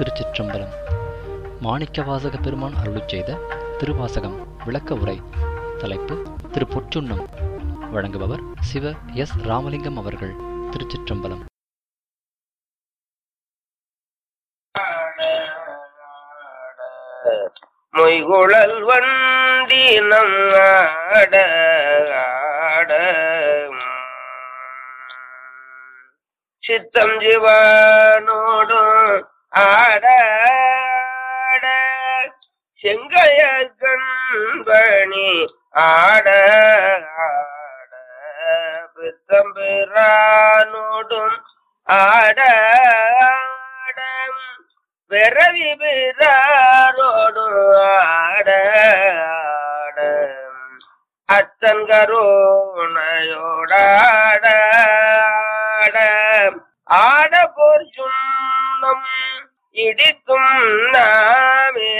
திருச்சிற்றம்பலம் மாணிக்கவாசக பெருமான் அருளிச் செய்த திருவாசகம் விளக்க உரை தலைப்பு திரு பொற்றுண்ணம் வழங்குபவர் சிவ எஸ் ராமலிங்கம் அவர்கள் திருச்சிற்றம்பலம் மொய்குழல் வண்டி நம் ஆட ஆட சித்தம் ஜிவானோடும் ஆட ஆட செங்கைய கண்பணி ஆட ஆட பித்தம்பிரானோடும் ஆட ஆட பிறவி பிறாரோடு ஆட ஆட அத்தன் கருணையோடாட ஆட ஆட போர் சுண்ணம் இடிக்கும் நாமே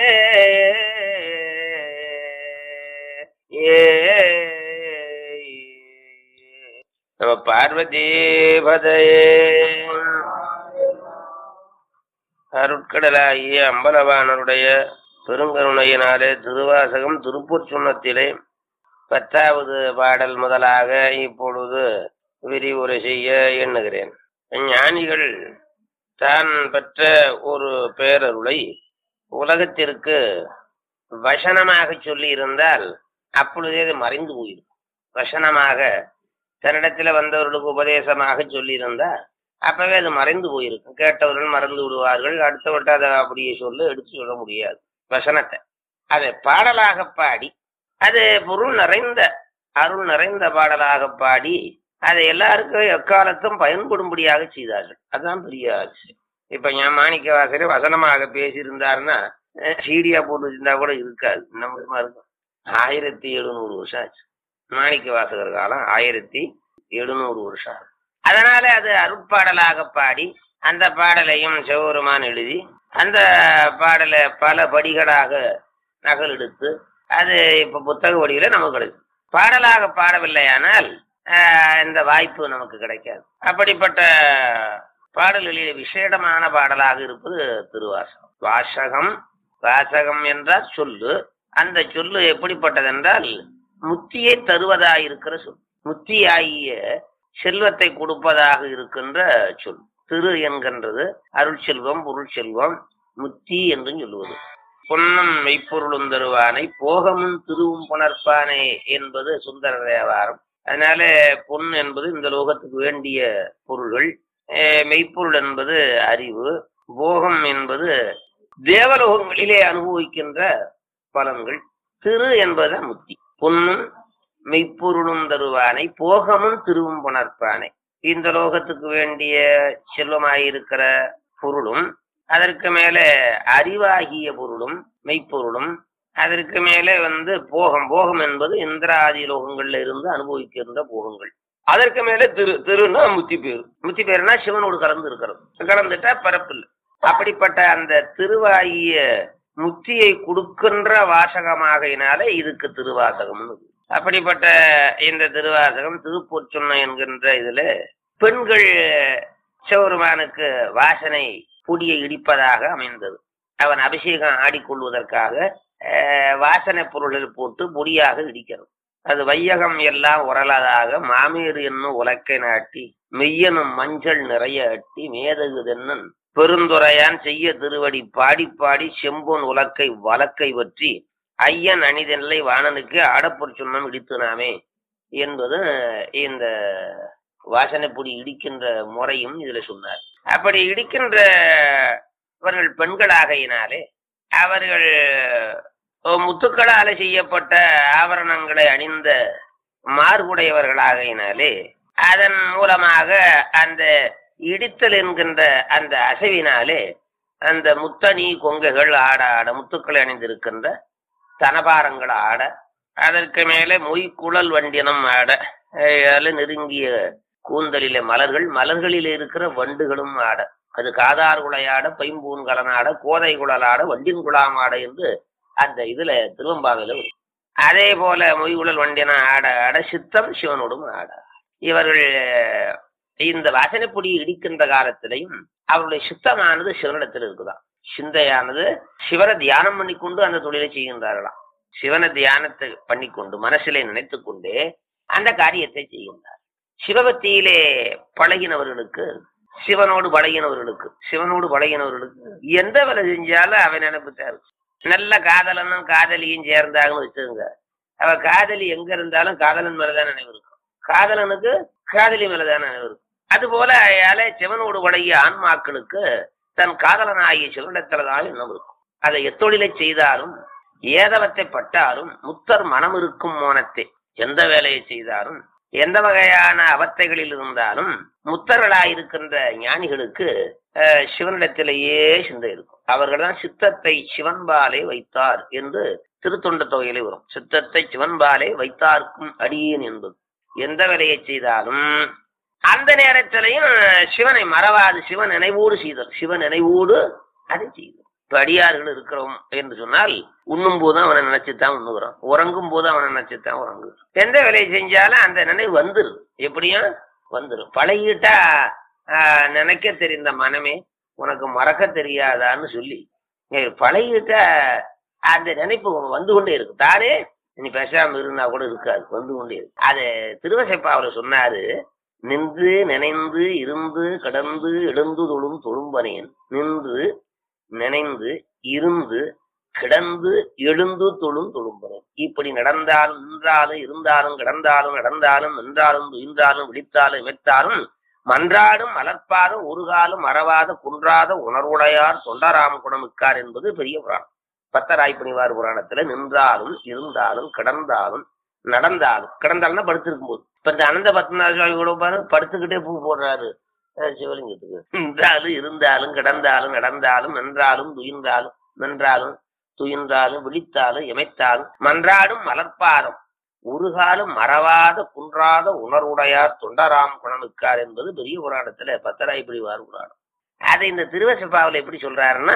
ஏ நம பார்வதி பதையே அருட்கடலாகிய அம்பலவானருடைய பெருங்கருணையினாலே திருவாசகம் திருப்பூர் சுண்ணத்திலே பத்தாவது பாடல் முதலாக இப்பொழுது விரிவுரை செய்ய எண்ணுகிறேன் ஞானிகள் தான் பெற்ற ஒரு பேரருளை உலகத்திற்கு வசனமாக சொல்லி இருந்தால் அப்பொழுதே அது மறைந்து போயிருக்கும் வசனமாக தன்னிடத்தில் வந்தவர்களுக்கு உபதேசமாக சொல்லி இருந்தால் அப்பவே அது மறைந்து போயிருக்கும் கேட்டவர்கள் மறந்து விடுவார்கள் அடுத்தவட்ட அதை அப்படியே சொல்ல எடுத்து சொல்ல முடியாது வசனத்தை அதை பாடலாக பாடி அது பொருள் நிறைந்த அருள் நிறைந்த பாடலாக பாடி அதை எல்லாருக்கும் எக்காலத்தும் பயன்படும்படியாக செய்தார்கள் அதுதான் பெரிய ஆட்சி இப்ப ஞான் மாணிக்க வாசகர் வசனமாக பேசியிருந்தாருன்னா சீடியா போட்டு வச்சிருந்தா கூட இருக்காது நம்ம இருக்கும் ஆயிரத்தி எழுநூறு வருஷம் ஆச்சு மாணிக்க வாசகர் காலம் ஆயிரத்தி எழுநூறு வருஷம் ஆச்சு அதனால அது அருட்பாடலாக பாடி அந்த பாடலையும் சிவபெருமான் எழுதி அந்த பாடலை பல படிகளாக நகல் எடுத்து அது இப்ப புத்தக வடிவில நமக்கு கிடைக்கும் பாடலாக பாடவில்லையானால் இந்த வாய்ப்பு நமக்கு கிடைக்காது அப்படிப்பட்ட பாடல்களில் விசேடமான பாடலாக இருப்பது திருவாசகம் வாசகம் வாசகம் என்றால் சொல்லு அந்த சொல்லு எப்படிப்பட்டது என்றால் முத்தியை தருவதாயிருக்கிற சொல் முத்தியாகிய செல்வத்தை கொடுப்பதாக இருக்கின்ற சொல் திரு என்கின்றது அருள் செல்வம் பொருள் செல்வம் முத்தி என்றும் சொல்லுவது பொன்னம் மெய்ப்பொருளும் தருவானை போகமும் திருவும் புணர்ப்பானே என்பது சுந்தர தேவாரம் அதனால பொன் என்பது இந்த லோகத்துக்கு வேண்டிய பொருள்கள் மெய்ப்பொருள் என்பது அறிவு போகம் என்பது தேவலோகங்களிலே அனுபவிக்கின்ற பலன்கள் திரு என்பது முத்தி பொன்னும் மெய்ப்பொருளும் தருவானை போகமும் திருவும் புணர்ப்பானை இந்த லோகத்துக்கு வேண்டிய செல்வமாயிருக்கிற பொருளும் அதற்கு மேல அறிவாகிய பொருளும் மெய்ப்பொருளும் அதற்கு மேலே வந்து போகம் போகம் என்பது இந்திராதி லோகங்கள்ல இருந்து அனுபவிக்கின்ற போகங்கள் அதற்கு மேல திரு திருன்னா முத்தி பேரு முத்தி பேருனா சிவனோடு கலந்து இருக்கிறது கலந்துட்டா பரப்பில்லை அப்படிப்பட்ட அந்த திருவாகிய முத்தியை கொடுக்கின்ற வாசகமாகையினால இதுக்கு திருவாசகம்னு அப்படிப்பட்ட இந்த திருவாசகம் திருப்பொற்சொன்ன என்கின்ற இதுல பெண்கள் சிவருமானுக்கு வாசனை பொடியை இடிப்பதாக அமைந்தது அவன் அபிஷேகம் ஆடிக்கொள்வதற்காக வாசனை பொருள்கள் போட்டு பொடியாக இடிக்கிறது அது வையகம் எல்லாம் உரலதாக மாமேறு என்னும் உலக்கை நாட்டி மெய்யனும் மஞ்சள் நிறைய அட்டி மேதகுதென்னன் பெருந்துரையான் செய்ய திருவடி பாடி பாடி செம்பொன் உலக்கை வழக்கை பற்றி ஐயன் அணிதெல்லை வாணனுக்கு ஆடப்பொற் சொன்னம் இடித்துனாமே என்பது இந்த வாசனைப்பொடி இடிக்கின்ற முறையும் இதுல சொன்னார் அப்படி இடிக்கின்றவர்கள் பெண்களாகையினாலே அவர்கள் முத்துக்களால செய்யப்பட்ட ஆபரணங்களை அணிந்த மார்புடையவர்களாகையினாலே அதன் மூலமாக அந்த இடித்தல் என்கின்ற அந்த அசைவினாலே அந்த முத்தணி கொங்கைகள் ஆட ஆட முத்துக்களை அணிந்திருக்கின்ற தனபாரங்கள் ஆட அதற்கு மேலே மொய் குழல் வண்டினம் ஆட நெருங்கிய கூந்தலிலே மலர்கள் மலர்களிலே இருக்கிற வண்டுகளும் ஆட அது காதார் குளையாட பைம்பூன் கலனாட கோதை குழலாட வண்டின் குழாமாட என்று அந்த இதுல திருவம்பாவில அதே போல மொய்குழல் வண்டின ஆட ஆட சித்தம் சிவனோடும் ஆட இவர்கள் இந்த வாசனை பொடி இடிக்கின்ற காலத்திலையும் அவருடைய சித்தமானது சிவனிடத்தில் இருக்குதாம் சிந்தையானது சிவனை தியானம் பண்ணிக்கொண்டு அந்த தொழிலை செய்கின்றார்களாம் சிவனை தியானத்தை பண்ணிக்கொண்டு மனசிலே நினைத்துக் கொண்டே அந்த காரியத்தை செய்கின்றார் சிவபக்தியிலே பழகினவர்களுக்கு சிவனோடு பழகினவர்களுக்கு சிவனோடு பழகினவர்களுக்கு எந்த வேலை செஞ்சாலும் அவன் நினைப்பு தேவை நல்ல காதலனும் காதலியும் சேர்ந்தாங்கன்னு வச்சுக்கோங்க அவ காதலி எங்க இருந்தாலும் காதலன் மேலதான் நினைவு இருக்கும் காதலனுக்கு காதலி மேலதான் நினைவு இருக்கும் அதுபோல அயால சிவனோடு பழகிய ஆன்மாக்களுக்கு தன் காதலனாகிய சிவனிடத்துலதான் எண்ணம் இருக்கும் அதை எத்தொழிலை செய்தாலும் ஏதவத்தை பட்டாலும் முத்தர் மனம் இருக்கும் மோனத்தை எந்த வேலையை செய்தாலும் எந்த வகையான அவத்தைகளில் இருந்தாலும் முத்தர்களாயிருக்கின்ற ஞானிகளுக்கு அஹ், சிவனிடத்திலேயே சிந்தை இருக்கும் அவர்கள்தான் சித்தத்தை சிவன்பாலே வைத்தார் என்று திருத்தொண்ட தொகையிலே வரும் சித்தத்தை சிவன்பாலே வைத்தார்க்கும் அடியேன் என்பது எந்த வேலையை செய்தாலும் அந்த நேரத்திலையும் சிவனை மறவாது சிவன் நினைவோடு செய்தல் சிவன் நினைவோடு அதை செய்தல் இப்ப அடியார்கள் இருக்கிறோம் என்று சொன்னால் உண்ணும் போது அவனை நினைச்சுத்தான் உண்ணுகிறோம் உறங்கும் போது அவனை நினைச்சுத்தான் உறங்குகிறோம் எந்த வேலையை செஞ்சாலும் அந்த நினைவு வந்துரும் எப்படியும் வந்துரும் பழகிட்டா ஆஹ், நினைக்க தெரிந்த மனமே உனக்கு மறக்க தெரியாதான்னு சொல்லி ஏய், பழகிட்டா அந்த நினைப்பு வந்து கொண்டே இருக்கு தானே நீ பேசாம இருந்தா கூட இருக்காது வந்து கொண்டே இருக்கு அது திருவசைப்பாவில் சொன்னாரு நின்று நினைந்து இருந்து கடந்து எழுந்து தொழும் தொழும்பனேன் நின்று நினைந்து இருந்து கிடந்து எழுந்து தொழும் தொழும்பனேன் இப்படி நடந்தாலும் நின்றாலும் இருந்தாலும் கிடந்தாலும் நடந்தாலும் நின்றாலும் துயின்றாலும் விழித்தாலும் இமைத்தாலும் மன்றாடும் மலர்ப்பாலும் ஒரு காலம் மறவாத குன்றாத உணர்வுடையார் தொண்டராம குணமிக்கார் என்பது பெரிய புராணம் பத்தராய்ப்பணிவார் புராணத்துல நின்றாலும் இருந்தாலும் கிடந்தாலும் நடந்தாலும் கிடந்தாலும்னா படுத்திருக்கும் போது இப்ப இந்த அனந்த பத்மநாத சுவாமி கூட பாரு படுத்துக்கிட்டே பூ போடுறாரு அஹ் சிவலிங்கத்துக்கு நின்றாலும் இருந்தாலும் கிடந்தாலும் நடந்தாலும் நின்றாலும் துயின்றாலும் நின்றாலும் துயின்றாலும் விழித்தாலும் இமைத்தாலும் மன்றாடும் மலர்ப்பாதம் ஒரு காலம் மறவாத குன்றாத உணர்வுடையார் தொண்டராம் குணமிக்கார் என்பது பெரிய புராணத்துல பத்தராய் பிரிவார் புராணம் அதை இந்த திருவசப்பாவில் எப்படி சொல்றாருன்னா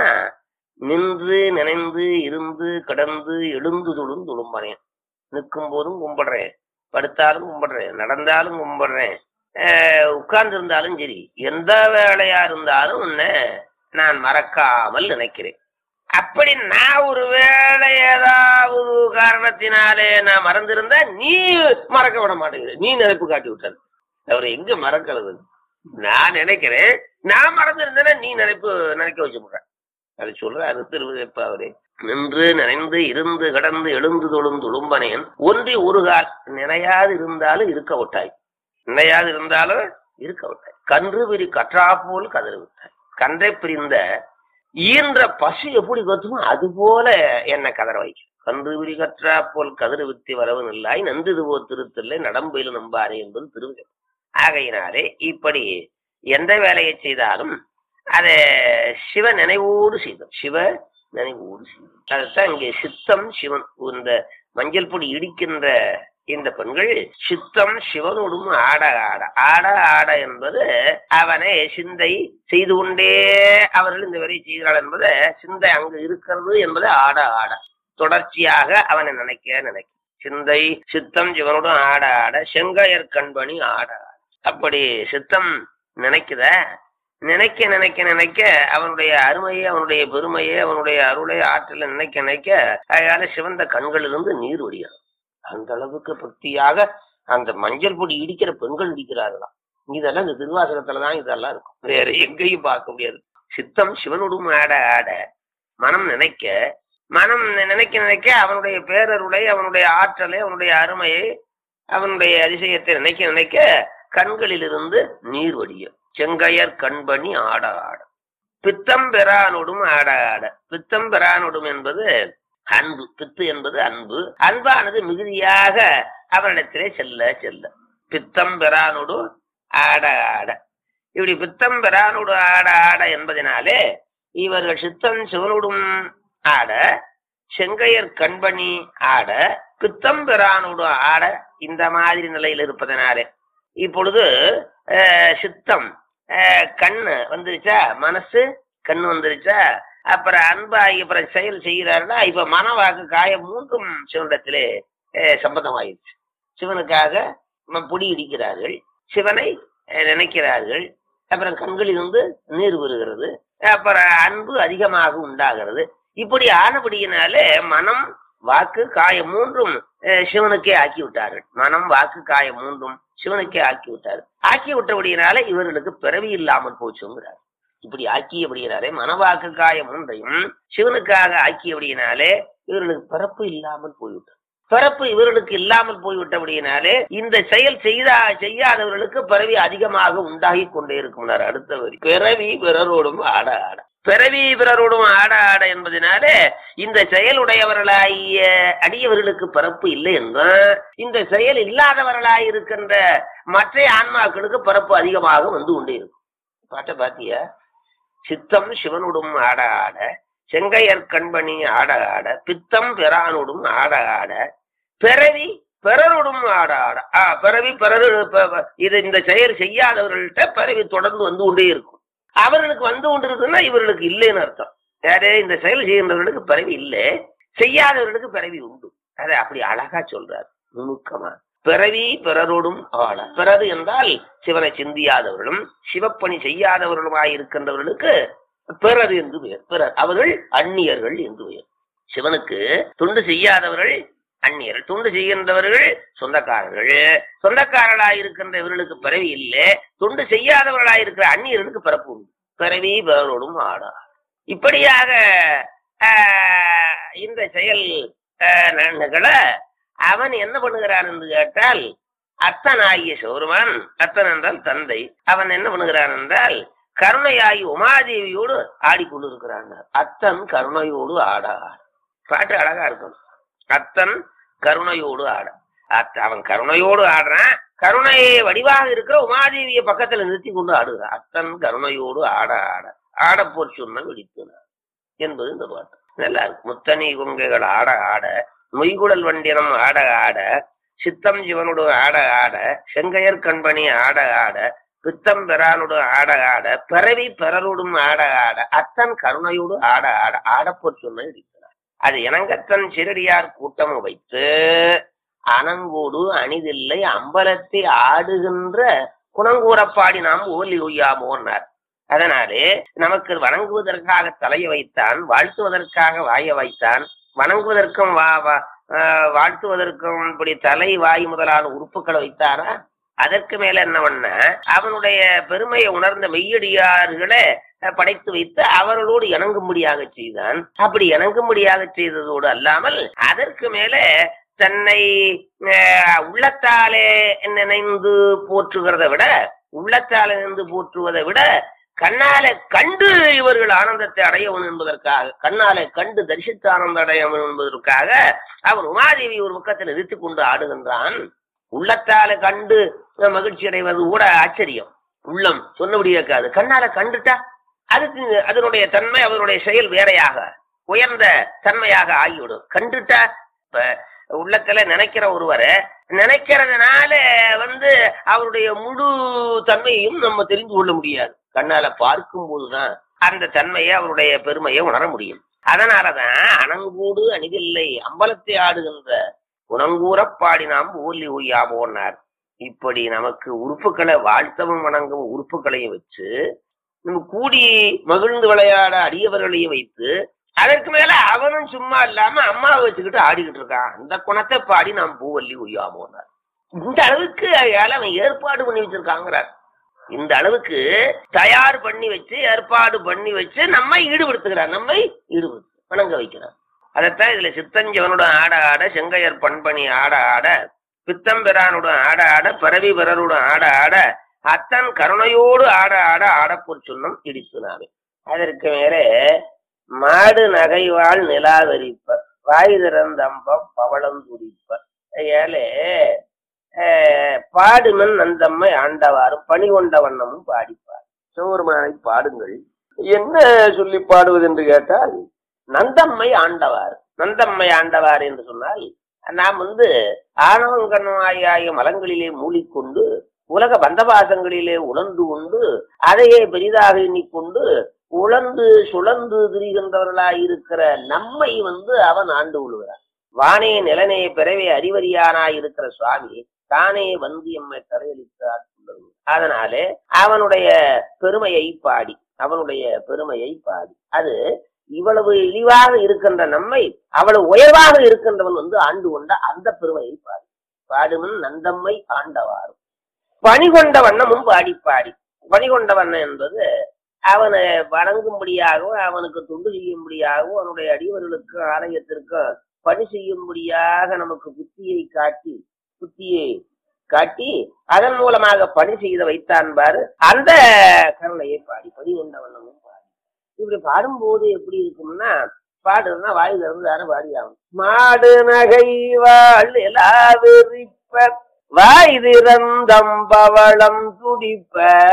நின்று நினைந்து இருந்து கிடந்து எழுந்து துளும் துளும்பனேன் நிற்கும் போதும் கும்பிடுறேன் படுத்தாலும் கும்பிடுறேன் நடந்தாலும் கும்பிடுறேன் உட்கார்ந்து இருந்தாலும் சரி எந்த வேலையா இருந்தாலும் உன்னை நான் மறக்காமல் நினைக்கிறேன் அப்படி நான் ஒரு வேலை ஏதாவது காரணத்தினாலே நான் மறந்திருந்தா நீ மறக்க விட மாட்டேங்கிற நீ நினைப்பு காட்டி விட்டது அவர் எங்க மறக்கிறது நான் நினைக்கிறேன் நான் மறந்திருந்தேன்னா நீ நினைப்பு நினைக்க வச்சு போடுற அது சொல்றாரு திருவிழப்ப அவரே நின்று நினைந்து இருந்து கடந்து எழுந்து தொழும் துளும்பனேன் ஒன்றி ஒரு கால் நினையாது இருந்தாலும் இருக்க விட்டாய் நினையாது இருந்தாலும் இருக்க விட்டாய் கன்று விரி கற்றா போல் கதறி விட்டாய் கன்றை பிரிந்த ஈன்ற பசு எப்படி கத்துமோ அது போல என்ன கதற வைக்கும் கன்று விரி கற்றா போல் கதிர் வித்தி வரவு நில்லாய் நன்றிது போ திருத்தில்லை நடம்பையில் நம்பாரே என்பது திருவிழை ஆகையினாலே இப்படி எந்த வேலையை செய்தாலும் அதை சிவ நினைவோடு செய்தோம் சிவ நினைவோடு செய்தோம் அதுதான் இங்கே சித்தம் சிவன் இந்த மஞ்சள் பொடி இடிக்கின்ற இந்த பெண்கள் சித்தம் சிவனோடும் ஆட ஆட ஆட ஆட என்பது அவனை சிந்தை செய்து கொண்டே அவர்கள் இந்த வரை செய்கிறாள் என்பது சிந்தை அங்கு இருக்கிறது என்பது ஆட ஆட தொடர்ச்சியாக அவனை நினைக்க நினைக்க சிந்தை சித்தம் சிவனோடும் ஆட ஆட செங்கையர் கண்பணி ஆட ஆட அப்படி சித்தம் நினைக்குத நினைக்க நினைக்க நினைக்க அவனுடைய அருமையை அவனுடைய பெருமையை அவனுடைய அருளை ஆற்றலை நினைக்க நினைக்க அதனால சிவந்த கண்களிலிருந்து நீர் வடியும் அந்த அளவுக்கு பக்தியாக அந்த மஞ்சள் பொடி இடிக்கிற பெண்கள் இடிக்கிறார்களாம் இதெல்லாம் இந்த திருவாசகத்துலதான் இதெல்லாம் இருக்கும் வேற எங்கேயும் பார்க்க முடியாது சித்தம் சிவனுடும் ஆட ஆட மனம் நினைக்க மனம் நினைக்க நினைக்க அவனுடைய பேரருளை அவனுடைய ஆற்றலை அவனுடைய அருமையை அவனுடைய அதிசயத்தை நினைக்க நினைக்க கண்களிலிருந்து நீர் வடியும் செங்கையர் கண்பணி ஆட ஆட பித்தம் பெறானொடும் ஆட ஆட பித்தம் பெறானொடும் என்பது அன்பு பித்து என்பது அன்பு அன்பானது மிகுதியாக அவனிடத்திலே செல்ல செல்ல பித்தம் பெறானொடு ஆட ஆட இப்படி பித்தம் பெறானொடு ஆட ஆட என்பதனாலே இவர்கள் சித்தம் சிவனோடும் ஆட செங்கையர் கண்பணி ஆட பித்தம் பெறானோடு ஆட இந்த மாதிரி நிலையில் இருப்பதனாலே இப்பொழுது அஹ், சித்தம் அஹ், கண்ணு வந்துருச்சா மனசு கண்ணு வந்துருச்சா அப்புறம் அன்பாகி அப்புறம் செயல் செய்கிறாருன்னா இப்ப மனவாக்கு காயம் மூன்றும் சிவனிடத்திலே அஹ், சம்பந்தமாயிருச்சு சிவனுக்காக ம- பொடி இடிக்கிறார்கள் சிவனை அஹ், நினைக்கிறார்கள் அப்புறம் கண்களிலிருந்து நீர் வருகிறது அப்புறம் அன்பு அதிகமாக உண்டாகிறது இப்படி ஆனபடியினாலே மனம் வாக்கு காயம் மூன்றும் அஹ், சிவனுக்கே ஆக்கி விட்டார்கள் மனம் வாக்கு காயம் மூன்றும் சிவனுக்கே ஆக்கி விட்டார் ஆக்கி விட்டபடியினால இவர்களுக்கு பிறவி இல்லாமல் போச்சுங்கிறார் இப்படி ஆக்கியபடியினாலே மனவாக்கு காயம் மூன்றையும் சிவனுக்காக ஆக்கியபடியினாலே இவர்களுக்கு பிறப்பு இல்லாமல் போய்விட்டது பிறப்பு இவர்களுக்கு இல்லாமல் போய்விட்டபடியினாலே இந்த செயல் செய்தா செய்யாதவர்களுக்கு பிறவி அதிகமாக உண்டாகி கொண்டே இருக்கும் அடுத்த வரி பிறவி பிறரோடும் ஆட ஆட பிறவி பிறரோடும் ஆட ஆட என்பதனாலே இந்த செயலுடையவர்களாகிய அடியவர்களுக்கு பிறப்பு இல்லை என்றும் இந்த செயல் இல்லாதவர்களாய் இருக்கின்ற மற்ற ஆன்மாக்களுக்கு பிறப்பு அதிகமாக வந்து கொண்டே இருக்கும் பாட்டை பாத்தியா சித்தம் சிவனுடும் ஆட ஆட செங்கையர் கண்பணி ஆட ஆட பித்தம் பிரானுடும் ஆட ஆட பிறவி பிறருடும் ஆட ஆட ஆ, பிறவி பிறரு ப- ப- இது இந்த செயல் செய்யாதவர்கள்ட்ட பிறவி தொடர்ந்து வந்து கொண்டே இருக்கும் அவர்களுக்கு வந்து கொண்டு இருக்குன்னா இவர்களுக்கு இல்லைன்னு அர்த்தம் யாரு இந்த செயல் செய்கின்றவர்களுக்கு பிறவி இல்லை செய்யாதவர்களுக்கு பிறவி உண்டு அதை அப்படி அழகா சொல்றார் நுணுக்கமா பிறவி பிறரோடும் ஆட பிறரு என்றால் சிவனை சிந்தியாதவர்களும் சிவப்பணி செய்யாதவர்களுமாய் இருக்கின்றவர்களுக்கு பிறர் என்று பெயர் பிறர் அவர்கள் அந்நியர்கள் என்று பெயர் சிவனுக்கு தொண்டு செய்யாதவர்கள் அந்நியர்கள் தொண்டு செய்கின்றவர்கள் சொந்தக்காரர்கள் சொந்தக்காரர்களாய் இருக்கின்ற இவர்களுக்கு பிறவி இல்லை தொண்டு செய்யாதவர்களாய் இருக்கிற அந்நியர்களுக்கு பிறப்பு உண்டு பிறவி பிறரோடும் ஆடா இப்படியாக ஆஹ், இந்த செயல் ஆஹ், நிகழ அவன் என்ன பண்ணுகிறான் என்று கேட்டால் அத்தனாகிய சோருமான் அத்தன் என்றால் தந்தை அவன் என்ன பண்ணுகிறான் என்றால் கருணையாகி உமாதேவியோடு ஆடிக்கொண்டிருக்கிறான் அத்தன் கருணையோடு ஆட ஆட பாட்டு அழகா இருக்கும் அத்தன் கருணையோடு ஆட அத்த- அவன் கருணையோடு ஆடுறான் கருணை வடிவாக இருக்கிற உமாதேவியை பக்கத்துல நிறுத்தி கொண்டு ஆடுகிறான் அத்தன் கருணையோடு ஆட ஆட ஆடப்போர் சொன்ன வெடித்துனார் என்பது இந்த பாட்டு நல்லா இருக்கு முத்தனி கொங்கைகள் ஆட ஆட மொய்குடல் வண்டினம் ஆட ஆட சித்தம் சிவனோடு ஆட ஆட செங்கையர் கண்பணி ஆட ஆட பித்தம் பெறானோடு ஆட ஆட பிறவி பிறரோடும் ஆட ஆட அத்தன் கருணையோடு ஆட ஆட ஆடப்போர் சொன்ன இருக்கிறார் அது இனங்கத்தன் சிறடியார் கூட்டம் வைத்து அனங்கோடு அணிதில்லை அம்பலத்தை ஆடுகின்ற குணங்கூறப்பாடி நாம் ஓலி ஒய்யாமோன்னார் அதனாலே நமக்கு வணங்குவதற்காக தலையை வைத்தான் வாழ்த்துவதற்காக வாய வைத்தான் வணங்குவதற்கும் வா வா- ஆஹ் வாழ்த்துவதற்கும் இப்படி தலை வாய் முதலான உறுப்புகளை வைத்தாரா அதற்கு மேல என்ன பண்ண அவனுடைய பெருமையை உணர்ந்த மெய்யடியார்களை அஹ், படைத்து வைத்து அவர்களோடு இணங்கும்படியாக செய்தான் அப்படி இணங்கும்படியாக செய்ததோடு அல்லாமல் அதற்கு மேல தன்னை அஹ், உள்ளத்தாலே நினைந்து போற்றுகிறதை விட உள்ளத்தாலே நினைந்து போற்றுவதை விட கண்ணால கண்டு இவர்கள் ஆனந்தத்தை அடையவன் என்பதற்காக கண்ணால கண்டு தரிசித்து ஆனந்தம் அடையவன் என்பதற்காக அவன் உமாதேவி ஒரு பக்கத்தில் நிறுத்திக் கொண்டு ஆடுகின்றான் உள்ளத்தால கண்டு மகிழ்ச்சி அடைவது கூட ஆச்சரியம் உள்ளம் சொன்னபடி இருக்காது கண்ணால கண்டுட்டா அதுக்கு அதனுடைய தன்மை அவருடைய செயல் வேறையாக உயர்ந்த தன்மையாக ஆகிவிடும் கண்டுட்டா இப்ப உள்ளத்துல நினைக்கிற ஒருவரை நினைக்கிறதுனால வந்து அவருடைய முழு தன்மையையும் நம்ம தெரிந்து கொள்ள முடியாது கண்ணால பார்க்கும் போதுதான் அந்த தன்மையை அவருடைய பெருமையை உணர முடியும் அதனாலதான் அணங்கூடு அணிதில்லை அம்பலத்தை ஆடுகின்ற குணங்கூறப் பாடினாம் ஊர்லி ஒய்யாமோன்னார் இப்படி நமக்கு உறுப்புகளை வாழ்த்தவும் வணங்கும் உறுப்புகளையும் வச்சு நம்ம கூடி மகிழ்ந்து விளையாட அடியவர்களையும் வைத்து அதற்கு மேல அவனும் சும்மா இல்லாம அம்மாவை வச்சுக்கிட்டு ஆடிக்கிட்டு இருக்கான் அந்த குணத்தை பாடி நாம் பூவல்லி உய்யாமோனார் இந்த அளவுக்கு அயால அவன் ஏற்பாடு பண்ணி வச்சிருக்காங்கிறார் இந்த அளவுக்கு தயார் பண்ணி வச்சு ஏற்பாடு பண்ணி வச்சு நம்மை ஈடுபடுத்துகிறார் நம்மை ஈடுபடுத்து வணங்க வைக்கிறார் அதைத்தான் இதுல சித்தஞ்சவனுடன் ஆட ஆட செங்கையர் பண்பணி ஆட ஆட பித்தம்பிரானுடன் ஆட ஆட பரவி பிறருடன் ஆட ஆட அத்தன் கருணையோடு ஆட ஆட ஆடப்போர் சொன்னம் இடித்துனாவே அதற்கு மேலே மாடு நகைவாள் நிலாவரிப்ப வாய் திறந்தம்ப பவளம் துடிப்ப ஏலே பாடுமன் நந்தம்மை ஆண்டவாறும் பணி கொண்ட வண்ணமும் பாடிப்பார் சிவபெருமானை பாடுங்கள் என்ன சொல்லி பாடுவது என்று கேட்டால் நந்தம்மை ஆண்டவார் நந்தம்மை ஆண்டவார் என்று சொன்னால் நாம் வந்து ஆணவங்கண்மாய மலங்களிலே மூடிக்கொண்டு உலக பந்தபாசங்களிலே உணர்ந்து கொண்டு அதையே பெரிதாக எண்ணிக்கொண்டு உழந்து சுழந்து திரிகின்றவர்களாய் இருக்கிற நம்மை வந்து அவன் ஆண்டு கொள்கிறான் வானே நிலனே பிறவே அறிவறியானாய் இருக்கிற சுவாமி தானே வந்து எம்மை தரையளித்து ஆட்கொள்ளும் அதனாலே அவனுடைய பெருமையை பாடி அவனுடைய பெருமையை பாடி அது இவ்வளவு இழிவாக இருக்கின்ற நம்மை அவ்வளவு உயர்வாக இருக்கின்றவன் வந்து ஆண்டு கொண்ட அந்த பெருமையை பாடி பாடுமின் நந்தம்மை ஆண்டவாறும் பணி கொண்ட வண்ணமும் பாடி பாடி பணி கொண்ட வண்ணம் என்பது அவனை வணங்கும்படியாகவும் அவனுக்கு தொண்டு செய்யும்படியாகவும் அவனுடைய அடிவர்களுக்கு ஆலயத்திற்கு பணி செய்யும்படியாக நமக்கு புத்தியை காட்டி புத்தியை காட்டி அதன் மூலமாக பணி செய்து வைத்தான் பாரு அந்த கருணையை பாடி பணி கொண்ட வண்ணமும் பாடி இப்படி பாடும்போது எப்படி இருக்கும்னா பாடுறதுனா வாய் திறந்து தானே பாடி ஆகும் மாடு நகை வாழ் எல்லாவிரிப்ப வாய் திறந்தம் பவளம் துடிப்ப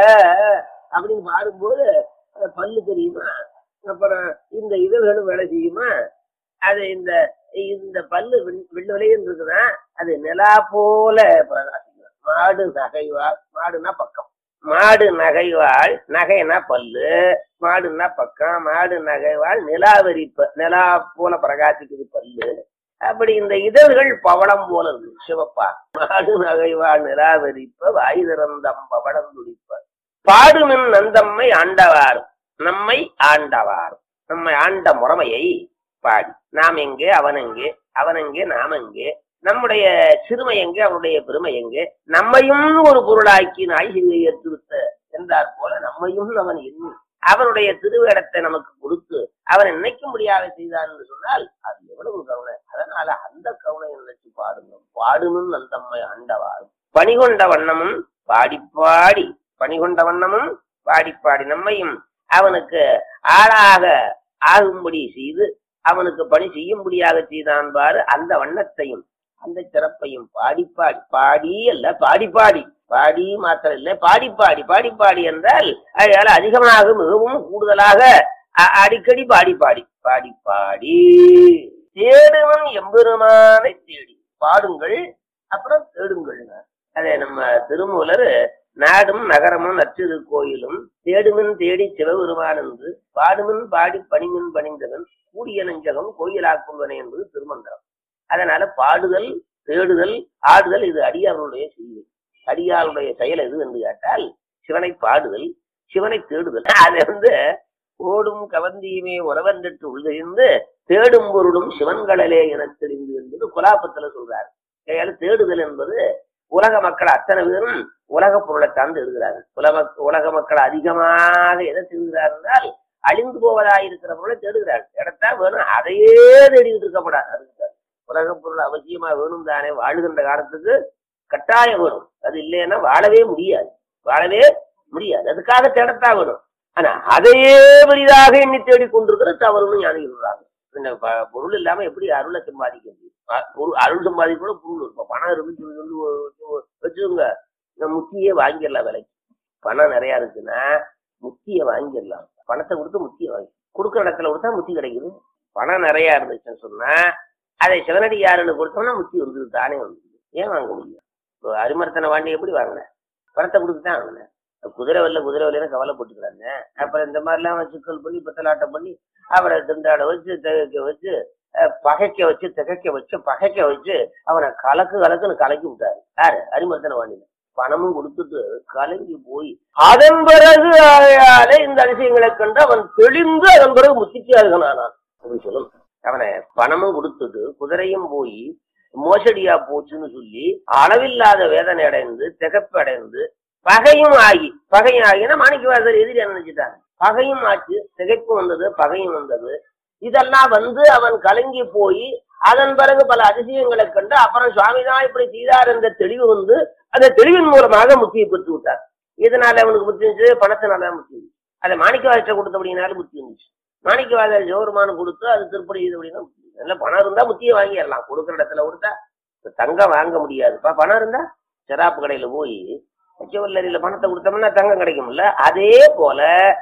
அப்படின்னு பாடும்போது அது பல்லு தெரியுமா அப்புறம் இந்த இதழ்களும் வேலை செய்யுமா அது இந்த இந்த பல்லு வெள்ளையும் இருக்குதா அது நிலா போல பிரகாசிக்கும் மாடு நகைவாள் மாடுனா பக்கம் மாடு நகைவாள் நகைனா பல்லு மாடுனா பக்கம் மாடு நகைவாள் நிலாவரிப்ப நிலா போல பிரகாசிக்குது பல்லு அப்படி இந்த இதழ்கள் பவளம் போல இருக்கு சிவப்பா மாடு நகைவாள் நிலாவரிப்ப வாய் திறந்தம் பவளம் துடிப்ப பாடுமின் நந்தம்மை ஆண்டவாரும் நம்மை ஆண்டவாரும் நம்மை ஆண்ட முறைமையை பாடி நாம் எங்கே அவன் எங்கே அவன் எங்கே நாம் எங்கே நம்முடைய சிறுமை எங்கே அவனுடைய பெருமை எங்கே நம்மையும் ஒரு பொருளாக்கி நாய்களை ஏற்றுவித்த என்றார் போல நம்மையும் அவன் எண்ணி அவனுடைய திருவேடத்தை நமக்கு கொடுத்து அவன் நினைக்கும்படியாக செய்தான் என்று சொன்னால் அது எவ்வளவு கருணை அதனால அந்த கருணை நினைச்சு பாடுங்க பாடுமும் நந்தம்மை ஆண்டவாரும் பணிகொண்ட வண்ணமும் பாடி பாடி பணிகொண்ட வண்ணமும் பாடி பாடி நம்மையும் அவனுக்கு ஆளாக ஆகும்படி செய்து அவனுக்கு பணி செய்யும்படியாக செய்தான் பாரு அந்த வண்ணத்தையும் அந்த சிறப்பையும் பாடி பாடி பாடி அல்ல பாடி பாடி பாடி மாத்திரம் இல்லை பாடி பாடி பாடி பாடி என்றால் அதனால அதிகமாக மிகவும் கூடுதலாக அடிக்கடி பாடி பாடி பாடி பாடி தேடுவன் எம்பெருமானை தேடி பாடுங்கள் அப்புறம் தேடுங்கள் அதே நம்ம திருமூலர் நாடும் நகரமும் நற்றிரு கோயிலும் தேடுமின் தேடி சிவபெருமான் என்று பாடுமின் பாடி பணிமின் பணிந்தவன் கூடிய நெஞ்சகம் கோயிலாக்குவனே என்பது திருமந்திரம் அதனால பாடுதல் தேடுதல் ஆடுதல் இது அடியாருடைய செயல் அடியாருடைய செயல் எது என்று கேட்டால் சிவனை பாடுதல் சிவனை தேடுதல் அதை வந்து ஓடும் கவந்தியுமே உறவென்று உள்கிருந்து தேடும் பொருளும் சிவன்களே என தெரிந்து என்பது குலாப்பத்துல சொல்றாரு கையால தேடுதல் என்பது உலக மக்கள் அத்தனை பேரும் உலக பொருளை சார்ந்து எழுதுகிறார்கள் உலக உலக மக்கள் அதிகமாக எதை தேடுகிறார் என்றால் அழிந்து போவதாயிருக்கிற பொருளை தேடுகிறார்கள் இடத்தா வேணும் அதையே தேடிட்டு இருக்கப்படாது உலக பொருள் அவசியமா வேணும் தானே வாழுகின்ற காலத்துக்கு கட்டாயம் வேணும் அது இல்லைன்னா வாழவே முடியாது வாழவே முடியாது அதுக்காக தேடத்தா வேணும் ஆனா அதையே பெரிதாக எண்ணி தேடி கொண்டிருக்கிற தவறுன்னு ஞானிகள் இந்த பொருள் இல்லாம எப்படி அருளை சம்பாதிக்க முடியும் பொருள் அருள் சம்பாதிக்க கூட பொருள் இருக்கும் பணம் இருந்து சொல்லி வச்சுக்கோங்க இந்த முத்தியே வாங்கிடலாம் விலைக்கு பணம் நிறைய இருக்குன்னா முத்தியை வாங்கிடலாம் பணத்தை கொடுத்து முத்தியை வாங்கி கொடுக்குற இடத்துல கொடுத்தா முத்தி கிடைக்குது பணம் நிறைய இருந்துச்சுன்னு சொன்னா அதை சிவனடியாருன்னு கொடுத்தோம்னா முத்தி வந்துது தானே வந்துது ஏன் வாங்க முடியும் இப்போ அரிமரத்தனை வாண்டி எப்படி வாங்கினேன் பணத்தை கொடுத்து தான் வாங்கினேன் குதிரை வரல குதிரை வரலன்னு கவலைப்பட்டுக்கிறாங்க அப்புறம் இந்த மாதிரிலாம் சிக்கல் பண்ணி பத்தலாட்டம் பண்ணி அவரை திண்டாட வச்சு திகைக்க வச்சு பகைக்க வச்சு திகைக்க வச்சு பகைக்க வச்சு அவனை கலக்கு கலக்குன்னு கலக்கி விட்டாரு யாரு அரிமர்த்தனை வாண்டின பணமும் கொடுத்துட்டு கலங்கி போய் அதன் பிறகு ஆகையாலே இந்த அதிசயங்களை கண்டு அவன் தெளிந்து அதன் பிறகு முத்திக்கு அருகனானான் அப்படின்னு சொல்லணும் அவனை பணமும் கொடுத்துட்டு குதிரையும் போய் மோசடியா போச்சுன்னு சொல்லி அளவில்லாத வேதனை அடைந்து திகப்பு அடைந்து பகையும் ஆகி பகையும் ஆகினா மாணிக்கவாசர் எதிரி நினைச்சிட்டாங்க பகையும் ஆச்சு திகைப்பு வந்தது பகையும் வந்தது இதெல்லாம் வந்து அவன் கலங்கி போய் அதன் பிறகு பல அதிசயங்களை கண்டு அப்புறம் சுவாமிதான் இப்படி செய்தார் என்ற தெளிவு வந்து அந்த தெளிவின் மூலமாக முத்தியை பெற்று விட்டார் இதனால அவனுக்கு முத்தி இருந்துச்சு பணத்தினால முத்தி இருந்துச்சு அதை மாணிக்கவாசத்தை கொடுத்தபடினாலும் முத்தி இருந்துச்சு மாணிக்கவாசர் ஜோருமானு கொடுத்து அது திருப்படி இது அப்படின்னா நல்ல பணம் இருந்தா முத்தியை வாங்கிடலாம் கொடுக்குற இடத்துல கொடுத்தா தங்கம் வாங்க முடியாதுப்பா பணம் இருந்தா செராப்பு கடையில போய் சிவல்லரியில பணத்தை கொடுத்தோம்னா தங்கம் கிடைக்கும்ல அதே போல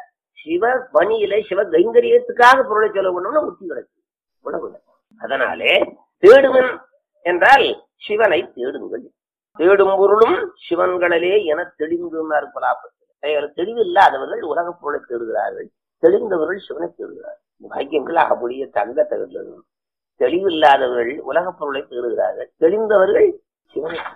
சிவ பணியில சிவ கைங்கரியத்துக்காக பொருளை செலவு பண்ணோம்னா முத்தி கிடைக்கும் உணவுல அதனாலே தேடுவன் என்றால் சிவனை தேடுங்கள் தேடும் பொருளும் சிவன்களிலே என தெளிந்துனார் பலாப்பத்தில் தெளிவு இல்லாதவர்கள் உலக பொருளை தேடுகிறார்கள் தெளிந்தவர்கள் சிவனை தேடுகிறார்கள் பாக்கியங்கள் அகப்படிய தங்கத்தை தெளிவு இல்லாதவர்கள் உலக பொருளை தேடுகிறார்கள் தெளிந்தவர்கள் சிவனை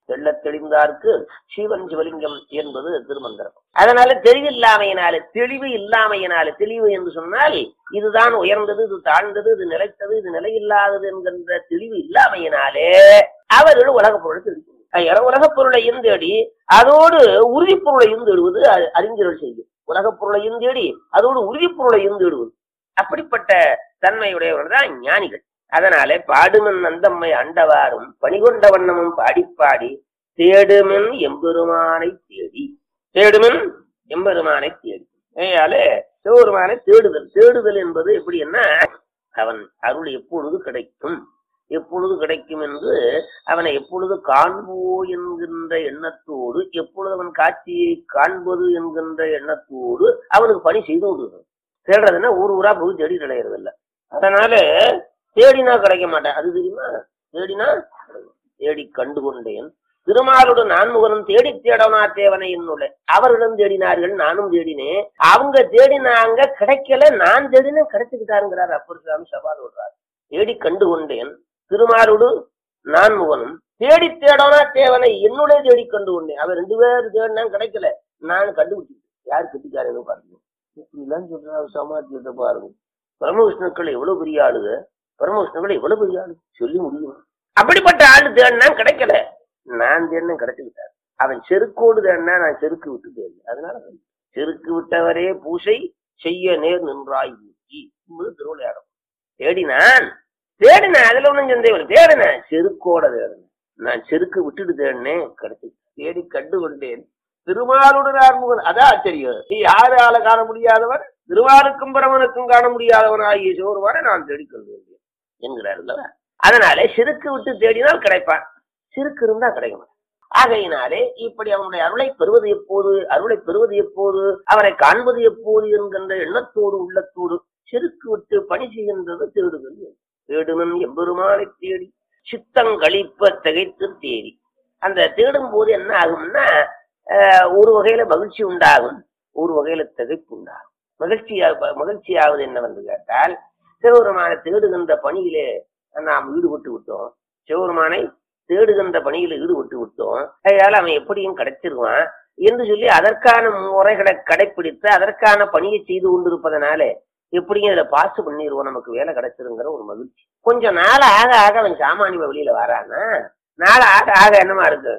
தெள்ளத் தெளிந்தார்க்கு சிவன் சிவலிங்கம் என்பது திருமந்திரம் அதனால தெளிவில்லாமையினால தெளிவு இல்லாமையினால தெளிவு என்று சொன்னால் இதுதான் உயர்ந்தது இது தாழ்ந்தது இது நிலைத்தது இது நிலையில்லாதது என்கின்ற தெளிவு இல்லாமையினாலே அவர்கள் உலகப் பொருளை தேடி உலகப் பொருளையும் தேடி அதோடு உறுதிப் பொருளையும் தேடுவது அ- அறிஞர்கள் செய்யும் உலகப் பொருளையும் தேடி அதோடு உறுதிப் பொருளையும் தேடுவது அப்படிப்பட்ட தன்மையுடையவர்கள் தான் ஞானிகள் அதனாலே பாடுமன் நந்தம்மை அண்டவாரும் பணிகொண்ட வண்ணமும் பாடி பாடி தேடுமின் எம்பெருமானை தேடி தேடுமின் எம்பெருமானை தேடி ஏயாலே சிவபெருமானை தேடுதல் தேடுதல் என்பது எப்படின்னா அவன் அருள் எப்பொழுது கிடைக்கும் எப்பொழுது கிடைக்கும் என்று அவனை எப்பொழுது காண்போ என்கின்ற எண்ணத்தோடு எப்பொழுது அவன் காட்சியை காண்பது என்கின்ற எண்ணத்தோடு அவனுக்கு பணி செய்து கொண்டு தேடுறதுன்னா ஊர் ஊரா போய் தேடி கிடையாது இல்ல அதனால தேடினா கிடைக்க மாட்டேன் அது தெரியுமா தேடினா கிடைக்கும். தேடி கண்டு கொண்டேன் திருமாலுடு நான்முகனும் தேடி தேடனா தேவனை என்னுள்ள அவர்களும் தேடினார்கள் நானும் தேடினேன் அவங்க தேடினாங்க கிடைக்கல நான் தேடினேன் கிடைச்சுக்கிட்டாருங்கிறார் அப்பர் சாமி சவால் விடுறார் தேடி கண்டு கொண்டேன் திருமாலுடு நான்முகனும் தேடி தேடனா தேவனை என்னுடைய தேடி கண்டு கொண்டேன் அவர் ரெண்டு பேர் தேடினா கிடைக்கல நான் கண்டுபிடிச்சிட்டேன் யார் கட்டிக்காரன்னு பாருங்க இப்படிலாம் சொல்ற சமாத்தியத்தை பாருங்க பரமவிஷ்ணுக்கள் எவ்வளவு பெரிய ஆளுங்க பரமவிஷ்ணுக்கள் எவ்வளவு பெரிய ஆளு சொல்லி முடியும் அப்படிப்பட்ட ஆளு தேடினா கிடைக்கல நான் தேடின கிடைச்சுக்கிட்டார் அவன் செருக்கோடு தேடினா நான் செருக்கு விட்டு தேடினேன் அதனால கிடைக்கல. செருக்கு விட்டவரே பூசை செய்ய நேர் நின்றாய் ஊற்றி என்பது திருவிளையாடும் தேடினான் தேடினேன் அதுல ஒண்ணும் சந்தேகம் தேடினேன் செருக்கோட தேடினேன் நான் செருக்கு விட்டுட்டு தேடினேன் கிடைச்சு தேடி கண்டு கொண்டேன் திருமாலுடன் ஆறுமுகன் அதான் ஆச்சரியம் நீ யாரு ஆளை காண முடியாதவன் திருவாருக்கும் பிரமனுக்கும் காண முடியாதவன் ஆகிய சிவருமானை நான் தேடிக்கொண்டு வந்தேன் என்கிறார் அல்லவா அதனாலே சிறுக்கு விட்டு தேடினால் கிடைப்பான் சிறுக்கு இருந்தா கிடைக்கும் ஆகையினாலே இப்படி அவனுடைய அருளை பெறுவது எப்போது அருளை பெறுவது எப்போது அவரை காண்பது எப்போது என்கின்ற எண்ணத்தோடு உள்ளத்தோடு செருக்கு விட்டு பணி செய்கின்றது தேடுதல் தேடுமன் எம்பெருமானை தேடி சித்தங்களிப்ப திகைத்து தேடி அந்த தேடும் போது என்ன ஆகும்னா ஆஹ், ஒரு வகையில மகிழ்ச்சி உண்டாகும் ஒரு வகையில திகைப்பு உண்டாகும் மகிழ்ச்சியா மகிழ்ச்சியாவது என்னவென்று கேட்டால் சிவபெருமானை தேடுகின்ற பணியிலே நாம் ஈடுபட்டு விட்டோம் சிவபெருமானை தேடுகின்ற பணியில ஈடுபட்டு விட்டோம் அதனால அவன் எப்படியும் கிடைச்சிருவான் என்று சொல்லி அதற்கான முறைகளை கடைப்பிடித்து அதற்கான பணியை செய்து கொண்டிருப்பதனால எப்படியும் இதுல பாசு பண்ணிடுவோம் நமக்கு வேலை கிடைச்சிருங்கிற ஒரு மகிழ்ச்சி கொஞ்சம் நாள் ஆக ஆக அவன் சாமானிய வெளியில வரானா நாள் ஆக ஆக என்னமா இருக்கு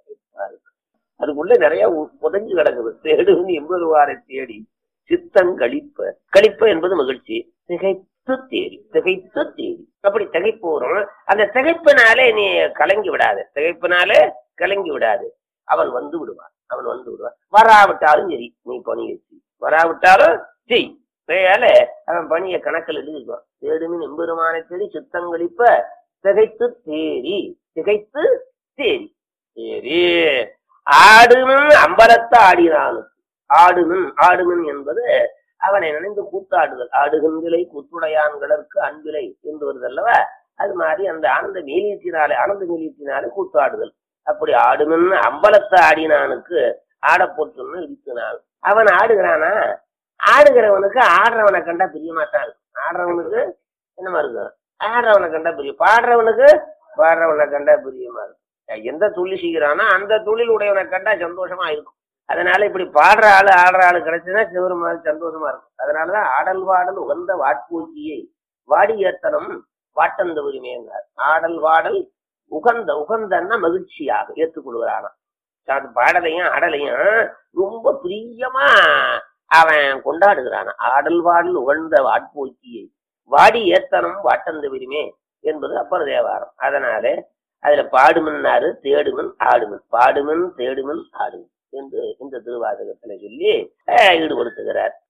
அதுக்குள்ள நிறைய உ- புதைஞ்சு கிடக்குது தேடுன்னு எண்பது வாரை தேடி சித்தம் கழிப்ப கழிப்ப என்பது மகிழ்ச்சி திகைத்து தேடி திகைத்து தேடி அப்படி திகைப்பு வரும் அந்த திகைப்பினாலே நீ கலங்கி விடாது திகைப்பினாலே கலங்கி விடாது அவன் வந்து விடுவான் அவன் வந்து விடுவான் வராவிட்டாலும் சரி நீ பணி வச்சு வராவிட்டாலும் செய் வேலை அவன் பணியை கணக்கில் எழுதிக்குவான் தேடுமின் எம்பெருமானை தேடி சித்தங்களிப்ப திகைத்து தேடி திகைத்து தேடி தேடி ஆடுமின் அம்பலத்தை ஆடினாலும் ஆடுமின் ஆடுமின் என்பது அவனை நினைந்து கூத்தாடுதல் ஆடுகின்றிலை கூத்துடையான்களுக்கு அன்பிலை என்று வருது அல்லவா அது மாதிரி அந்த ஆனந்த மேலியத்தினாலே ஆனந்த மேலியத்தினாலே கூத்தாடுதல் அப்படி ஆடுமின் அம்பலத்தை ஆடினானுக்கு ஆட போட்டுன்னு இடித்தினான் அவன் ஆடுகிறானா ஆடுகிறவனுக்கு ஆடுறவனை கண்டா பிரியமாத்தான் இருக்கும் ஆடுறவனுக்கு என்னமா இருக்கும் ஆடுறவனை கண்டா பிரியம் பாடுறவனுக்கு பாடுறவனை கண்டா பிரியமா இருக்கும் எந்த தொழில் செய்கிறானோ அந்த தொழில் உடையவனை கண்டா சந்தோஷமா இருக்கும் அதனால இப்படி பாடுற ஆளு ஆடுற ஆளு கிடைச்சதுன்னா சிவருமா சந்தோஷமா இருக்கும் அதனாலதான் ஆடல் வாடல் உகந்த வாட்பூச்சியை வாடியத்தனம் வாட்டந்த உரிமையங்கார் ஆடல் வாடல் உகந்த உகந்தன்னா மகிழ்ச்சியாக ஏற்றுக்கொள்கிறானாம் அது பாடலையும் ஆடலையும் ரொம்ப பிரியமா அவன் கொண்டாடுகிறான் ஆடல் வாடல் உகழ்ந்த வாட்போக்கியை வாடி ஏத்தனம் வாட்டந்த விருமே என்பது அப்பர் தேவாரம் அதனால அதுல பாடுமன்னாரு தேடுமன் ஆடுமன் பாடுமன் தேடுமன் ஆடுமன் என்று இந்த திருவாசகத்துல சொல்லி அஹ், ஈடுபடுத்துகிறார்